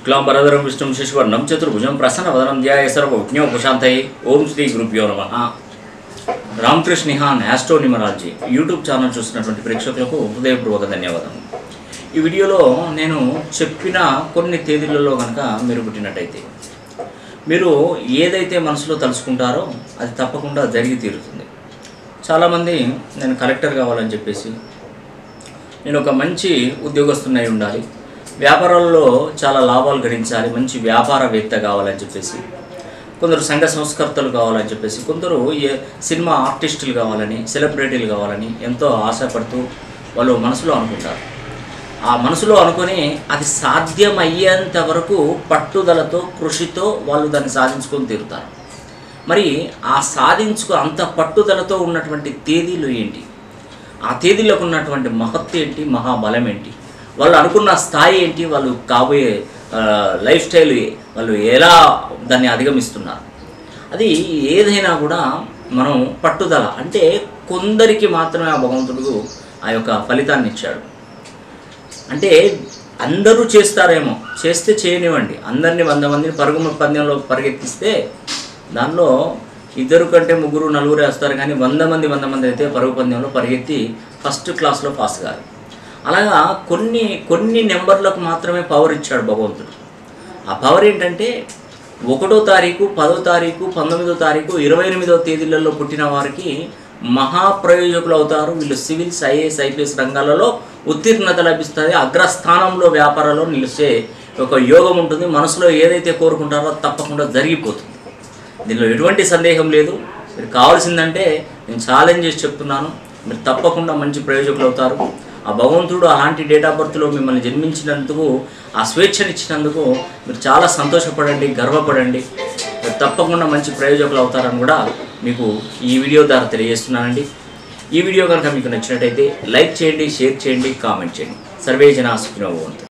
శుక్లాంబరధరం విష్ణుం శశివర్ణం చతుర్భుజం ప్రసన్న వదనం ధ్యాయ సర్వజ్ఞోపశాంతయే ఓం శ్రీ గురుభ్యో నమ రామకృష్ణ నిహాన్ యాస్ట్రో న్యూమరాలజీ యూట్యూబ్ ఛానల్ చూస్తున్నటువంటి ప్రేక్షకులకు హృదయపూర్వక ధన్యవాదాలు ఈ వీడియోలో నేను చెప్పిన కొన్ని తేదీలలో కనుక మీరు పుట్టినట్టయితే మీరు ఏదైతే మనసులో తలుచుకుంటారో అది తప్పకుండా జరిగి తీరుతుంది చాలామంది నేను కలెక్టర్ కావాలని చెప్పేసి నేను ఒక మంచి ఉద్యోగస్తున్నై ఉండాలి వ్యాపారాల్లో చాలా లాభాలు గడించాలి మంచి వ్యాపారవేత్త కావాలని చెప్పేసి కొందరు సంఘ సంస్కర్తలు కావాలని చెప్పేసి కొందరు ఏ సినిమా ఆర్టిస్టులు కావాలని సెలబ్రిటీలు కావాలని ఎంతో ఆశపడుతూ వాళ్ళు మనసులో అనుకుంటారు ఆ మనసులో అనుకొని అది సాధ్యమయ్యేంత వరకు పట్టుదలతో కృషితో వాళ్ళు దాన్ని సాధించుకొని తీరుతారు మరి ఆ సాధించుకు అంత పట్టుదలతో ఉన్నటువంటి తేదీలు ఏంటి ఆ తేదీలకు ఉన్నటువంటి మహత్తు ఏంటి మహాబలం ఏంటి వాళ్ళు అనుకున్న స్థాయి ఏంటి వాళ్ళు కాబోయే ఆ, లైఫ్ స్టైల్ వాళ్ళు ఎలా దాన్ని అధిగమిస్తున్నారు అది ఏదైనా కూడా మనం పట్టుదల అంటే కొందరికి మాత్రమే ఆ భగవంతుడు ఆ యొక్క ఫలితాన్ని ఇచ్చాడు అంటే అందరూ చేస్తారేమో చేస్తే చేయనివ్వండి అందరినీ వంద మందిని పరుగు పందెంలో పరిగెత్తిస్తే దానిలో ఇద్దరు కంటే ముగ్గురు నలుగురు వేస్తారు కానీ వంద మంది వంద మంది అయితే పరుగు పందెంలో పరిగెత్తి ఫస్ట్ క్లాస్లో పాస్ కాదు అలాగా కొన్ని కొన్ని నెంబర్లకు మాత్రమే పవర్ ఇచ్చాడు భగవంతుడు ఆ పవర్ ఏంటంటే ఒకటో తారీఖు పదో తారీఖు పంతొమ్మిదో తారీఖు ఇరవై ఎనిమిదో తేదీలలో పుట్టిన వారికి మహాప్రయోజకులు అవుతారు వీళ్ళు సివిల్స్ ఐఏఎస్ ఐపీఎస్ రంగాలలో ఉత్తీర్ణత లభిస్తుంది అగ్రస్థానంలో వ్యాపారంలో నిలిచే ఒక యోగం ఉంటుంది మనసులో ఏదైతే కోరుకుంటారో అది తప్పకుండా జరిగిపోతుంది దీనిలో ఎటువంటి సందేహం లేదు మీరు కావాల్సిందంటే నేను ఛాలెంజ్ చేసి చెప్తున్నాను మీరు తప్పకుండా మంచి ప్రయోజకులు అవుతారు ఆ భగవంతుడు అలాంటి డేట్ ఆఫ్ బర్త్లో మిమ్మల్ని జన్మించినందుకు ఆ స్వేచ్ఛనిచ్చినందుకు మీరు చాలా సంతోషపడండి గర్వపడండి మీరు తప్పకుండా మంచి ప్రయోజకులు అవుతారని కూడా మీకు ఈ వీడియో ద్వారా తెలియజేస్తున్నానండి ఈ వీడియో కనుక మీకు నచ్చినట్టయితే లైక్ చేయండి షేర్ చేయండి కామెంట్ చేయండి సర్వే జనా సుఖినో భవంతు